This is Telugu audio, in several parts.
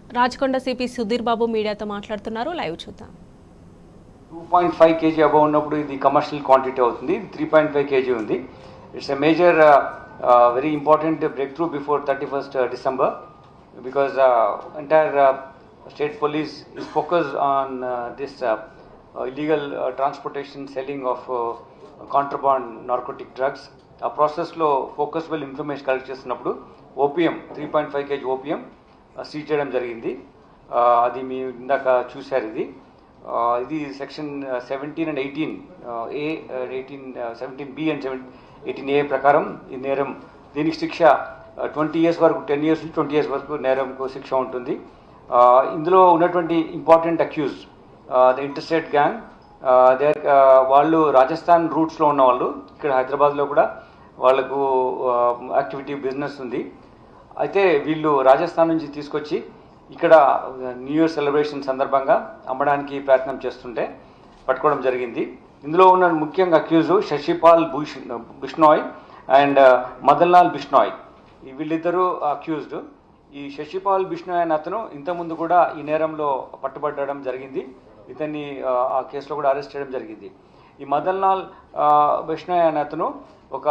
రాచకొండ సిపి సుధీర్ బాబు మీడియాతో మాట్లాడుతున్నారు లైవ్ చూద్దాం two point five KG above ఉన్నప్పుడు ఇది కమర్షియల్ క్వాంటిటీ అవుతుంది త్రీ పాయింట్ ఫైవ్ కేజీ ఉంది it's a major very important breakthrough before thirty first December because entire state police is focus on this illegal transportation selling of contraband narcotic drugs ఆ ప్రాసెస్లో ఫోకస్బుల్ ఇన్ఫర్మేషన్ కలెక్ట్ చేస్తున్నప్పుడు opium three point five KG opium seize చేయడం జరిగింది ఆ, అది మీ ఇందాక చూశారు ఇది ఆ, ఇది section seventeen and eighteen A eighteen seventeen B and seven eighteen A ప్రకారం ఈ నేరం దీనికి శిక్ష ట్వంటీ ఇయర్స్ వరకు టెన్ ఇయర్స్ నుంచి ట్వంటీ ఇయర్స్ వరకు నేరంకు శిక్ష ఉంటుంది ఆ, ఇందులో ఉన్నటువంటి important accuse the interstate gang they వాళ్ళు రాజస్థాన్ రూట్స్లో ఉన్న వాళ్ళు ఇక్కడ హైదరాబాద్లో కూడా వాళ్ళకు యాక్టివిటీ బిజినెస్ ఉంది అయితే వీళ్ళు రాజస్థాన్ నుంచి తీసుకొచ్చి ఇక్కడ న్యూ ఇయర్ సెలబ్రేషన్ సందర్భంగా అమ్మడానికి ప్రయత్నం చేస్తుంటే పట్టుకోవడం జరిగింది ఇందులో ఉన్న ముఖ్యంగా అక్యూజ్ శశిపాల్ భూష్ బిష్నాయ్ అండ్ మదన్లాల్ బిష్నాయ్ ఈ వీళ్ళిద్దరూ అక్యూజ్డ్ ఈ శశిపాల్ బిష్నాయ్ అనే అతను ఇంతకుముందు కూడా ఈ నేరంలో పట్టుబడడం జరిగింది ఇతన్ని ఆ, ఆ కేసులో కూడా అరెస్ట్ చేయడం జరిగింది ఈ మదన్లాల్ బిష్నాయ్ అనే అతను ఒక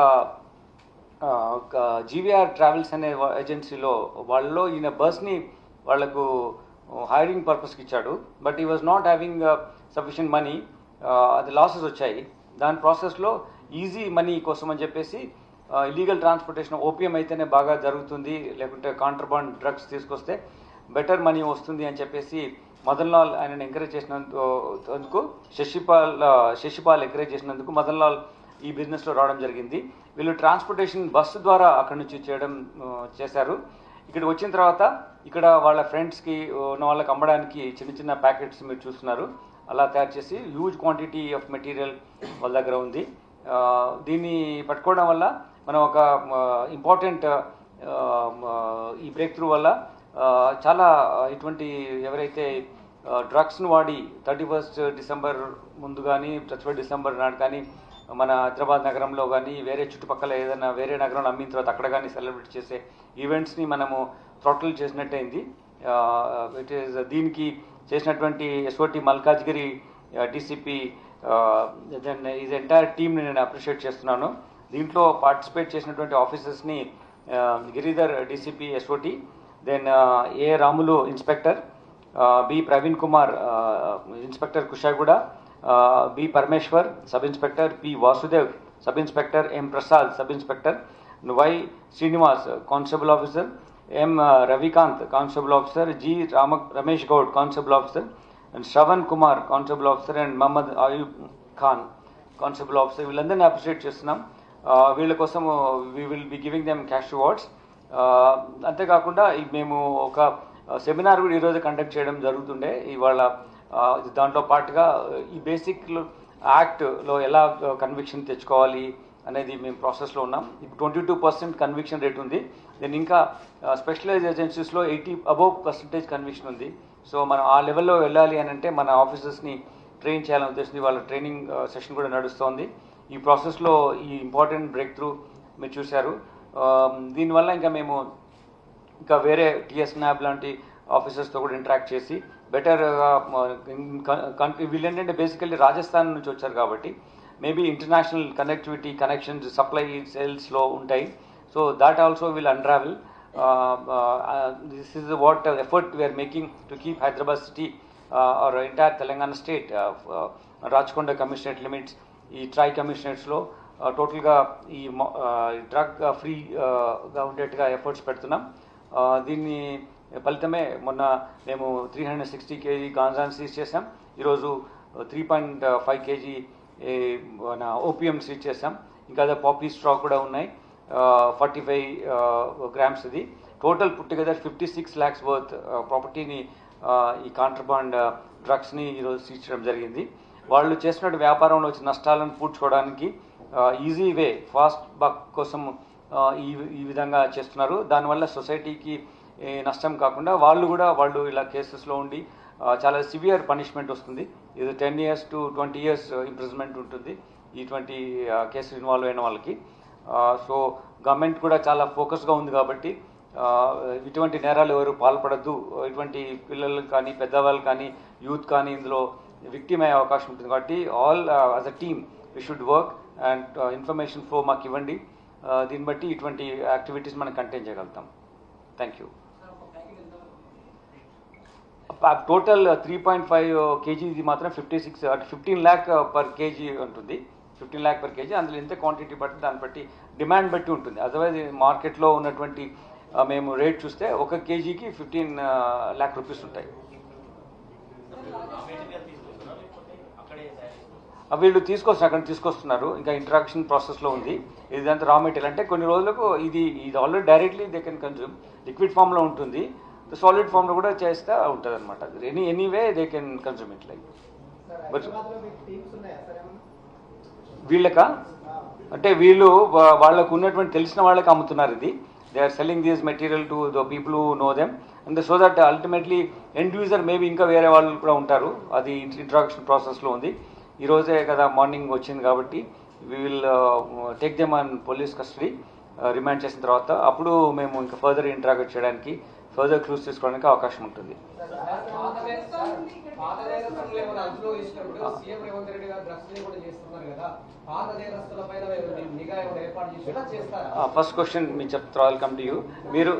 ఆ, ఒక జీవీఆర్ ట్రావెల్స్ అనే వా- ఏజెన్సీలో వాళ్ళలో ఈయన బస్ని వాళ్లకు హైరింగ్ పర్పస్కి ఇచ్చాడు బట్ ఈ was not having sufficient money అది లాసెస్ వచ్చాయి దాని ప్రాసెస్లో ఈజీ మనీ కోసం అని చెప్పేసి ఇల్లీగల్ ట్రాన్స్పోర్టేషన్ ఓపీఎం అయితేనే బాగా జరుగుతుంది లేకుంటే కాంట్రబాండ్ డ్రగ్స్ తీసుకొస్తే బెటర్ మనీ వస్తుంది అని చెప్పేసి మదన్ లాల్ ఆయనను ఎంకరేజ్ చేసినందుకు శశిపాల్ ఆ, శశిపాల్ ఎంకరేజ్ చేసినందుకు మదన్ లాల్ ఈ బిజినెస్లో రావడం జరిగింది వీళ్ళు ట్రాన్స్పోర్టేషన్ బస్సు ద్వారా అక్కడి నుంచి చేయడం ఆ, చేశారు ఇక్కడికి వచ్చిన తర్వాత ఇక్కడ వాళ్ళ ఫ్రెండ్స్కి ఉన్న వాళ్ళకి అమ్మడానికి చిన్న చిన్న ప్యాకెట్స్ మీరు చూస్తున్నారు అలా తయారు చేసి హ్యూజ్ క్వాంటిటీ ఆఫ్ మెటీరియల్ వాళ్ళ దగ్గర ఉంది ఆ, దీన్ని పట్టుకోవడం వల్ల మనం ఒక ఇంపార్టెంట్ ఈ బ్రేక్ త్రూ వల్ల ఆ, చాలా ఇటువంటి ఎవరైతే డ్రగ్స్ను వాడి థర్టీ ఫస్ట్ డిసెంబర్ ముందు కానీ థర్టీ ఫస్ట్ డిసెంబర్ నాడు కానీ మన హైదరాబాద్ నగరంలో కానీ వేరే చుట్టుపక్కల ఏదైనా వేరే నగరంలో అమ్మిన తర్వాత అక్కడ కానీ సెలబ్రేట్ చేసే ఈవెంట్స్ని మనము థ్రోటల్ చేసినట్టయింది ఇట్ ఈస్ దీనికి చేసినటువంటి ఎస్ఓటి మల్కాజ్గిరి డీసీపీ దెన్ ఇది ఎంటైర్ టీమ్ని నేను అప్రిషియేట్ చేస్తున్నాను దీంట్లో పార్టిసిపేట్ చేసినటువంటి ఆఫీసర్స్ని Giridhar DCP SOT then A Ramulu inspector B Praveen Kumar inspector Kushaiguda B Parameshwar sub inspector P Vasudev sub inspector M Prasad sub inspector Y Srinivas constable officer M Ravikanth constable officer G Rama Ramesh Goud constable officer and Shravan Kumar constable officer and Mohammed Ayub Khan constable officer వీళ్ళందరినీ అప్రిషియేట్ చేస్తున్నాం ఆ, వీళ్ళ కోసం we will be giving them cash rewards అంతేకాకుండా ఈ మేము ఒక సెమినార్ కూడా ఈరోజు కండక్ట్ చేయడం జరుగుతుండే ఇవాళ ఆ, దాంట్లో పాటుగా ఈ బేసిక్ యాక్ట్లో ఎలా కన్విక్షన్ తెచ్చుకోవాలి అనేది మేము ప్రాసెస్లో ఉన్నాం ఇప్పుడు twenty two percent conviction rate ఉంది దెన్ ఇంకా స్పెషలైజ్ ఏజెన్సీస్లో ఎయిటీ అబోవ్ పర్సెంటేజ్ కన్విక్షన్ ఉంది సో మనం ఆ లెవెల్లో వెళ్ళాలి అని అంటే మన ఆఫీసర్స్ని ట్రైన్ చేయాలని ఉద్దేశించి వాళ్ళ ట్రైనింగ్ సెషన్ కూడా నడుస్తోంది ఈ ప్రాసెస్లో ఈ ఇంపార్టెంట్ బ్రేక్ త్రూ మీరు చూశారు ఆ, దీనివల్ల ఇంకా మేము ఇంకా వేరే టిఎస్ న్యాబ్ లాంటి ఆఫీసర్స్తో కూడా ఇంటరాక్ట్ చేసి బెటర్ వీళ్ళు ఏంటంటే బేసికల్లీ రాజస్థాన్ నుంచి వచ్చారు కాబట్టి maybe international connectivity connections supply సేల్స్లో ఉంటాయి so that also will unravel this is what effort we are making to keep Hyderabad city or entire Telangana state Rachakonda commissionerate limits ఈ ట్రై కమిషనరేట్స్లో టోటల్గా ఈ డ్రగ్ ఫ్రీగా ఉండేట్టుగా ఎఫర్ట్స్ పెడుతున్నాం ఆ, దీన్ని ఫలితమే మొన్న మేము త్రీ హండ్రెడ్ సిక్స్టీ కేజీ గాంజాన్ సీజ్ చేసాం ఈరోజు త్రీ పాయింట్ ఫైవ్ కేజీ మన ఓపీఎం సీజ్ చేసాం ఇంకా అదే పాపీ స్టాక్ కూడా ఉన్నాయి ఫార్టీ ఫైవ్ గ్రామ్స్ ఇది total put together fifty six lakhs worth ప్రాపర్టీని ఈ కాంట్రబాండ్ డ్రగ్స్ని ఈరోజు సీజ్ చేయడం జరిగింది వాళ్ళు చేసినట్టు వ్యాపారంలో వచ్చిన నష్టాలను పూడ్చుకోవడానికి ఈజీ వే ఫాస్ట్ బక్ కోసం ఆ, ఈ ఈ విధంగా చేస్తున్నారు దానివల్ల సొసైటీకి ఏ, నష్టం కాకుండా వాళ్ళు కూడా వాళ్ళు ఇలా కేసెస్లో ఉండి ఆ, చాలా సివియర్ పనిష్మెంట్ వస్తుంది ఇది ten years to twenty years imprisonment ఉంటుంది ఇటువంటి కేసు ఇన్వాల్వ్ అయిన వాళ్ళకి సో గవర్నమెంట్ కూడా చాలా ఫోకస్గా ఉంది కాబట్టి ఇటువంటి నేరాలు ఎవరు పాల్పడద్దు ఇటువంటి పిల్లలు కానీ పెద్దవాళ్ళు కానీ యూత్ కానీ ఇందులో విక్టిమ్ అయ్యే అవకాశం ఉంటుంది కాబట్టి all as a team we should work and information flow మాకు ఇవ్వండి Uh, దీన్ని బట్టి ఇటువంటి యాక్టివిటీస్ మనం కంటైన్ చేయగలుగుతాం thank you total three point five KG ఇది మాత్రం fifty six fifteen lakh per KG ఉంటుంది ఫిఫ్టీన్ ల్యాక్ పర్ కేజీ అందులో ఎంత క్వాంటిటీ బట్టి దాన్ని బట్టి డిమాండ్ బట్టి ఉంటుంది అదర్వైజ్ మార్కెట్లో ఉన్నటువంటి uh, మేము రేట్ చూస్తే ఒక కేజీకి ఫిఫ్టీన్ ల్యాక్ రూపీస్ ఉంటాయి ఆ వీళ్ళు తీసుకొస్తున్నారు అక్కడ తీసుకొస్తున్నారు ఇంకా ఇంట్రాక్షన్ ప్రాసెస్లో ఉంది ఇదంతా రా మెటీరియల్ అంటే కొన్ని రోజులకు ఇది ఇది already directly they can consume liquid ఫామ్లో ఉంటుంది సాలిడ్ ఫామ్లో కూడా చేస్తే ఉంటుంది అనమాట any anyway they can consume it like but వీళ్ళక అంటే వీళ్ళు వా- వాళ్ళకు ఉన్నటువంటి తెలిసిన వాళ్ళకి అమ్ముతున్నారు ఇది they are selling this material to the people who know them and so that ultimately end user maybe ఇంకా వేరే వాళ్ళు కూడా ఉంటారు అది ఇంట్రాక్షన్ ప్రాసెస్లో ఉంది ఈ రోజే కదా మార్నింగ్ వచ్చింది కాబట్టి we will take them on police custody remand చేసిన తర్వాత అప్పుడు మేము ఇంకా ఫర్దర్ ఇంటరాక్ట్ చేయడానికి ఫర్దర్ క్లూస్ తీసుకోవడానికి అవకాశం ఉంటుంది పాత నేరస్తులు ఏమైనా అదుపులో ఇచ్చినప్పుడు సీఎం రేవంత్ రెడ్డి గారు డ్రగ్స్ కూడా చేస్తున్నారు కదా పాత నేరస్తుల పైన మీరు నిఘా ఏమైనా ఏర్పాటు చేసినా చేస్తారా ఫస్ట్ క్వశ్చన్ మీ చెప్తారు వెల్కమ్ టు యూ మీరు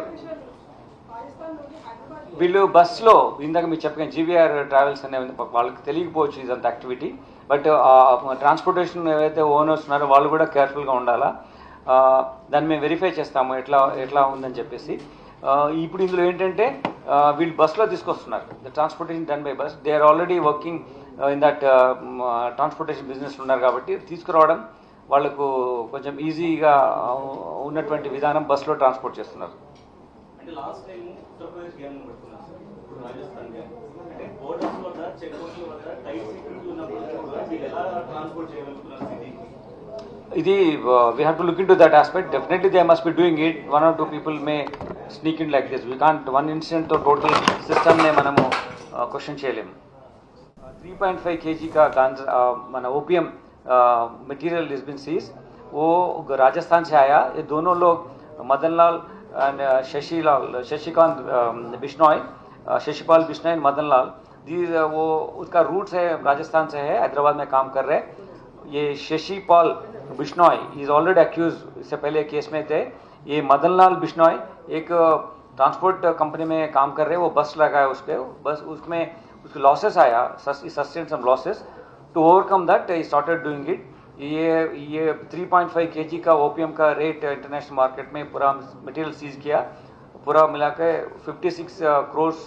వీళ్ళు బస్సులో ఇందాక మీరు చెప్పిన జీవీఆర్ ట్రావెల్స్ అనే ఉంది. వాళ్ళకి తెలియకపోవచ్చు ఇదంత యాక్టివిటీ బట్ ట్రాన్స్పోర్టేషన్ ఏవైతే ఓనర్స్ ఉన్నారో వాళ్ళు కూడా కేర్ఫుల్గా ఉండాలా ఆ, దాన్ని మేము వెరిఫై చేస్తాము ఎట్లా ఎట్లా ఉందని చెప్పేసి ఆ, ఇప్పుడు ఇందులో ఏంటంటే ఆ, వీళ్ళు బస్సులో తీసుకొస్తున్నారు the transportation done by bus they are already working in that transportation business ఉన్నారు కాబట్టి తీసుకురావడం వాళ్ళకు కొంచెం ఈజీగా ఉన్నటువంటి విధానం బస్సులో ట్రాన్స్పోర్ట్ చేస్తున్నారు అంటే లాస్ట్ టైం ఉత్తరప్రదేశ్ గ్యాంగ్ పడుతున్నారు సార్ ఇప్పుడు రాజస్థాన్ గ్యాంగ్ అంటే బోర్డర్స్ వద్ద చెక్ పోస్టుల వద్ద టైట్ సెక్యూరిటీ ఉన్నప్పుడు కూడా వీళ్ళు ఎలా ట్రాన్స్పోర్ట్ చేయగలుగుతున్నారు స్థితి ఇది we have to look into that aspect definitely they must be doing it one or two people may sneak in like this we can't one ఇన్సిడెంట్తో టోటల్ సిస్టమ్నే మనము క్వశ్చన్ చేయలేము త్రీ पॉइंट फाइव के जी का गांजा अ, मन opium material is been seized वो राजस्थान से आया ये दोनों लोग Madan Lal and Shashilal Shashikant uh, Bishnoi uh, Shashipal Bishnoi and Madan Lal दी वो उसका रूट है राजस्थान से है हैदराबाद में काम कर रहे ये Shashipal Bishnoi is already accused इससे पहले केस में थे ये मदन लाल बिश्नोई एक ट्रांसपोर्ट कंपनी में काम कर रहे हैं वो बस लगा है उस पर बस उसमें उसके लॉसेस आया sustain some losses to overcome that he started doing it ये ये 3.5 केजी का ओपीएम का रेट इंटरनेशनल मार्केट में पूरा मटेरियल सीज किया पूरा मिला के 56 crores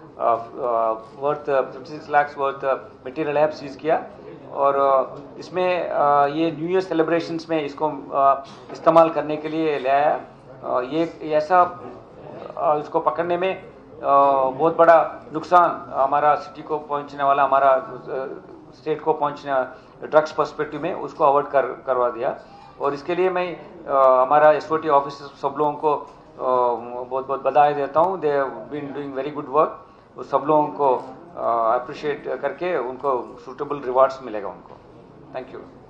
worth 56 lakh worth material ऐप सीज किया और uh, इसमें uh, ये न्यू ईयर सेलिब्रेशंस में इसको uh, इस्तेमाल करने के लिए ले आया uh, ये ये ऐसा uh, इसको पकड़ने में uh, बहुत बड़ा नुकसान हमारा सिटी को पहुंचने वाला हमारा स्टेट को पहुंचने ड्रग्स पर्सपेक्टिव में उसको अवॉइड कर करवा दिया और इसके लिए मैं uh, हमारा एस ऑफिस सब लोगों को uh, बहुत बहुत बधाई देता हूँ they been doing very good work वो सब लोगों को अप्रिशिएट करके उनको सूटेबल रिवार्ड्स मिलेगा उनको थैंक यू